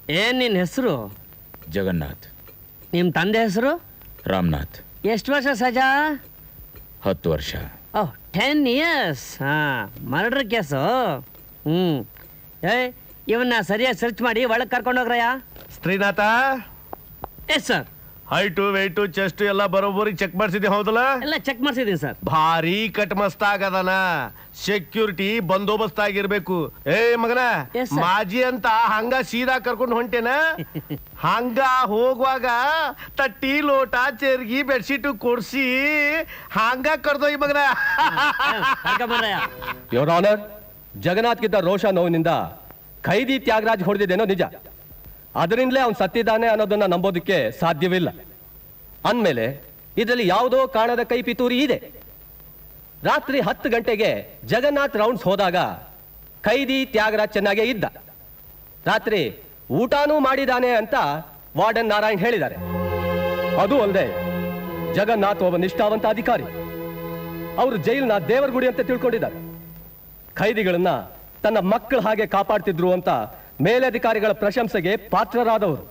ಏನ್ ನಿನ್ನ ಹೆಸರು ಜಗನ್ನಾಥ್ ನಿಮ್ಮ ತಂದೆ ಹೆಸರು ರಾಮನಾಥ್ ಎಷ್ಟು ವರ್ಷ ಸಜಾ ಹತ್ತು ವರ್ಷ ಓಹ್ ಟೆನ್ ಇಯರ್ಸ್ ಹಾಂ ಮರ್ಡರ್ ಕೇಸು ಹ್ಞೂ ಏ ಇವನ್ನ ಸರಿಯಾಗಿ ಸರ್ಚ್ ಮಾಡಿ ಒಳಗೆ ಕರ್ಕೊಂಡೋಗ್ರಯ್ಯ Srinatha yes sir height weight chest ಎಲ್ಲ ಬರೋಬ್ಬರಿ ಚೆಕ್ ಮಾಡಿಸಿದ್ದೆ ಹೌದಲ್ಲ ಎಲ್ಲ ಚೆಕ್ ಮಾಡಿಸಿದ್ದೀನಿ ಸರ್ ಭಾರಿ ಕಟ್ ಮಸ್ತ್ ಆಗದನ ಸೆಕ್ಯೂರಿಟಿ ಬಂದೋಬಸ್ತ್ ಆಗಿರ್ಬೇಕು ಏ ಮಗನ Yes, sir. ಮಾಜಿ ಅಂತ ಹಂಗ ಸೀದಾ ಕರ್ಕೊಂಡು ಹೊಂಟೇನ ಹಂಗ ಹೋಗುವಾಗ ತಟ್ಟಿ ಲೋಟ ಚೆರ್ಗಿ ಬೆಡ್ಶೀಟ್ ಕೊಡ್ಸಿ ಹಂಗ ಕರ್ದೋಯ್ ಮಗನ ಕರ್ಕೊಂಬರ್ರಯ್ಯ ಯೋರ್ ಆನರ್ ಜಗನ್ನಾಥ್ಗಿದ್ದ ರೋಷ ನೋವಿನಿಂದ ಖೈದಿ ತ್ಯಾಗರಾಜ್ ಹೊಡೆದಿದ್ದೇನೋ ನಿಜ ಅದರಿಂದಲೇ ಅವನು ಸತ್ತಿದ್ದಾನೆ ಅನ್ನೋದನ್ನ ನಂಬೋದಕ್ಕೆ ಸಾಧ್ಯವಿಲ್ಲ ಅಂದಮೇಲೆ ಇದರಲ್ಲಿ ಯಾವುದೋ ಕಾಣದ ಕೈ ಪಿತೂರಿ ಇದೆ ರಾತ್ರಿ ಹತ್ತು ಗಂಟೆಗೆ ಜಗನ್ನಾಥ್ ರೌಂಡ್ಸ್ ಹೋದಾಗ ಖೈದಿ ತ್ಯಾಗರಾಜ್ ಚೆನ್ನಾಗೇ ಇದ್ದ ರಾತ್ರಿ ಊಟನೂ ಮಾಡಿದಾನೆ ಅಂತ ವಾರ್ಡನ್ ನಾರಾಯಣ್ ಹೇಳಿದ್ದಾರೆ ಅದು ಅಲ್ಲದೆ ಜಗನ್ನಾಥ್ ಒಬ್ಬ ನಿಷ್ಠಾವಂತ ಅಧಿಕಾರಿ ಅವರು ಜೈಲ್ನ ದೇವರ ಗುಡಿ ಅಂತ ತಿಳ್ಕೊಂಡಿದ್ದಾರೆ ಖೈದಿಗಳನ್ನ ತನ್ನ ಮಕ್ಕಳ ಹಾಗೆ ಕಾಪಾಡ್ತಿದ್ರು ಅಂತ ಮೇಲಧಿಕಾರಿಗಳ ಪ್ರಶಂಸೆಗೆ ಪಾತ್ರರಾದವರು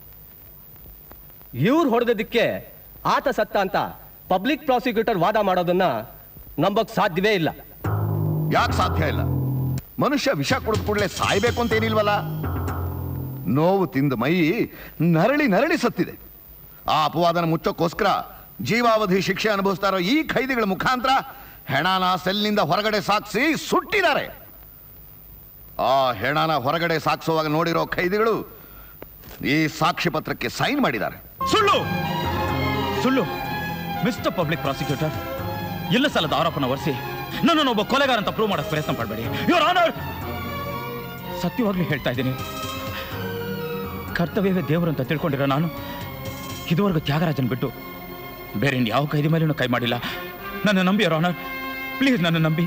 ಇವ್ರು ಹೊಡೆದಕ್ಕೆ ಆತ ಸತ್ತ ಅಂತ ಪಬ್ಲಿಕ್ ಪ್ರಾಸಿಕ್ಯೂಟರ್ ವಾದ ಮಾಡೋದನ್ನ ನಂಬಕ್ ಸಾಧ್ಯವೇ ಇಲ್ಲ ಯಾಕೆ ಸಾಧ್ಯ ಇಲ್ಲ ಮನುಷ್ಯ ವಿಷ ಕುಡಿದ ಕೂಡಲೇ ಸಾಯ್ಬೇಕು ಅಂತ ಏನಿಲ್ವಲ್ಲ ನೋವು ತಿಂದ ಮೈ ನರಳಿ ನರಳಿ ಸತ್ತಿದೆ ಆ ಅಪವಾದನ ಮುಚ್ಚೋಕ್ಕೋಸ್ಕರ ಜೀವಾವಧಿ ಶಿಕ್ಷೆ ಅನುಭವಿಸ್ತಾ ಇರೋ ಈ ಖೈದಿಗಳ ಮುಖಾಂತರ ಹೆಣನ ಸೆಲ್ನಿಂದ ಹೊರಗಡೆ ಸಾಗಿಸಿ ಸುಟ್ಟಿದ್ದಾರೆ ಆ ಹೆಣನ ಹೊರಗಡೆ ಸಾಗಿಸುವಾಗ ನೋಡಿರೋ ಖೈದಿಗಳು ಈ ಸಾಕ್ಷಿ ಪತ್ರಕ್ಕೆ ಸೈನ್ ಮಾಡಿದ್ದಾರೆ ಸುಳ್ಳು ಸುಳ್ಳು ಮಿಸ್ಟರ್ ಪಬ್ಲಿಕ್ ಪ್ರಾಸಿಕ್ಯೂಟರ್ ಇಲ್ಲ ಸಲದ ಆರೋಪನ ಹೊರಿಸಿ ನನ್ನನ್ನು ಒಬ್ಬ ಕೊಲೆಗಾರ ಅಂತ ಪ್ರೂವ್ ಮಾಡಕ್ ಪ್ರಯತ್ನ ಪಡಬೇಡಿ ಯುವರ್ ಆನರ್ ಸತ್ಯವಾಗ್ಲೂ ಹೇಳ್ತಾ ಇದ್ದೀನಿ ಕರ್ತವ್ಯವೇ ದೇವರು ಅಂತ ತಿಳ್ಕೊಂಡಿರೋ ನಾನು ಇದುವರೆಗೂ ತ್ಯಾಗರಾಜನ್ ಬಿಟ್ಟು ಬೇರೆ ಯಾವ ಕೈದಿ ಮೇಲೂ ಕೈ ಮಾಡಿಲ್ಲ ನನ್ನ ನಂಬಿ ಯುವರ್ ಆನರ್ ಪ್ಲೀಸ್ ನನ್ನ ನಂಬಿ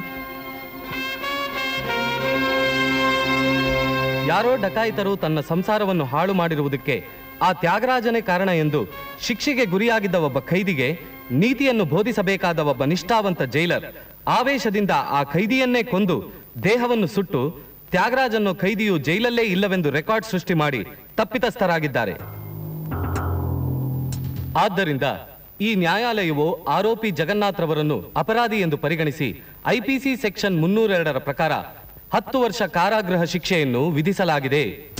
ಯಾರೋ ಡಕಾಯಿತರು ತನ್ನ ಸಂಸಾರವನ್ನು ಹಾಳು ಮಾಡಿರುವುದಕ್ಕೆ ಆ ತ್ಯಾಗರಾಜನೇ ಕಾರಣ ಎಂದು ಶಿಕ್ಷೆಗೆ ಗುರಿಯಾಗಿದ್ದ ಒಬ್ಬ ಖೈದಿಗೆ ನೀತಿಯನ್ನು ಬೋಧಿಸಬೇಕಾದ ಒಬ್ಬ ನಿಷ್ಠಾವಂತ ಜೈಲರ್ ಆವೇಶದಿಂದ ಆ ಖೈದಿಯನ್ನೇ ಕೊಂದು ದೇಹವನ್ನು ಸುಟ್ಟು ತ್ಯಾಗರಾಜನ್ನು ಖೈದಿಯು ಜೈಲಲ್ಲೇ ಇಲ್ಲವೆಂದು ರೆಕಾರ್ಡ್ ಸೃಷ್ಟಿ ಮಾಡಿ ತಪ್ಪಿತಸ್ಥರಾಗಿದ್ದಾರೆ ಆದ್ದರಿಂದ ಈ ನ್ಯಾಯಾಲಯವು ಆರೋಪಿ ಜಗನ್ನಾಥ್ ರವರನ್ನು ಅಪರಾಧಿ ಎಂದು ಪರಿಗಣಿಸಿ ಐಪಿಸಿ ಸೆಕ್ಷನ್ ಮುನ್ನೂರೆರಡರ ಪ್ರಕಾರ ಹತ್ತು ವರ್ಷ ಕಾರಾಗೃಹ ಶಿಕ್ಷೆಯನ್ನು ವಿಧಿಸಲಾಗಿದೆ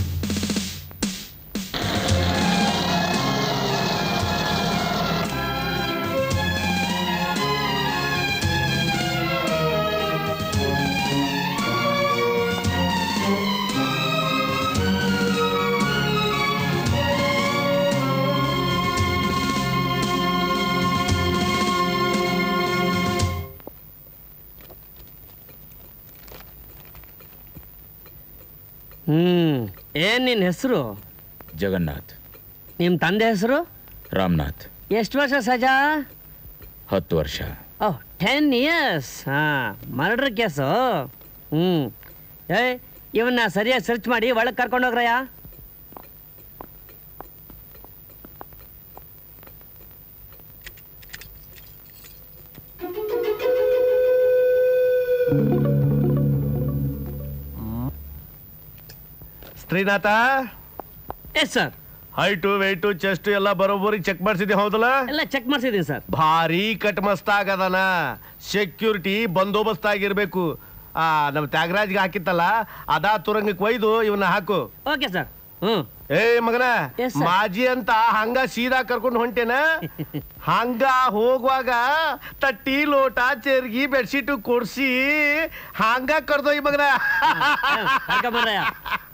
ಹ್ಮ್ ಏನ್ ನಿನ್ನ ಹೆಸರು ಜಗನ್ನಾಥ್ ನಿಮ್ಮ ತಂದೆ ಹೆಸರು ರಾಮನಾಥ್ ಎಷ್ಟು ವರ್ಷ ಸಜಾ ಹತ್ತು ವರ್ಷ ಓಹ್ ಟೆನ್ ಇಯರ್ಸ್ ಹಾಂ ಮರ್ಡರ್ ಕೇಸು ಹ್ಞೂ ಏ ಇವನ್ನ ಸರಿಯಾಗಿ ಸರ್ಚ್ ಮಾಡಿ ಒಳಗೆ ಕರ್ಕೊಂಡೋಗ್ರಯ್ಯ Srinatha yes sir height weight chest ಎಲ್ಲ ಬರೋಬ್ಬರಿ ಚೆಕ್ ಮಾಡಿಸಿದ್ದೆ ಹೌದಲ್ಲ ಎಲ್ಲ ಚೆಕ್ ಮಾಡಿಸಿದ್ದೀನಿ ಸರ್ ಭಾರಿ ಕಟ್ ಮಸ್ತ್ ಆಗದನ ಸೆಕ್ಯೂರಿಟಿ ಬಂದೋಬಸ್ತ್ ಆಗಿರ್ಬೇಕು ಆ ನಮ್ಮ ತ್ಯಾಗರಾಜ್ಗೆ ಹಾಕಿತ್ತಲ್ಲ ಅದಾ ತುರಂಗಕ್ಕೆ ಒಯ್ದು ಇವನ್ನ ಹಾಕು ಓಕೆ ಸರ್ ಹ್ಞೂ ಏ ಮಗನ Yes, sir. ಮಾಜಿ ಅಂತ ಹಂಗ ಸೀದಾ ಕರ್ಕೊಂಡು ಹೊಂಟೇನ ಹಂಗ ಹೋಗುವಾಗ ತಟ್ಟಿ ಲೋಟ ಚೆರ್ಗಿ ಬೆಡ್ಶೀಟ್ ಕೊಡ್ಸಿ ಹಂಗ ಕರ್ದೋಯ್ ಮಗನ ಕರ್ಕೊಂಬರ್ರಯ್ಯ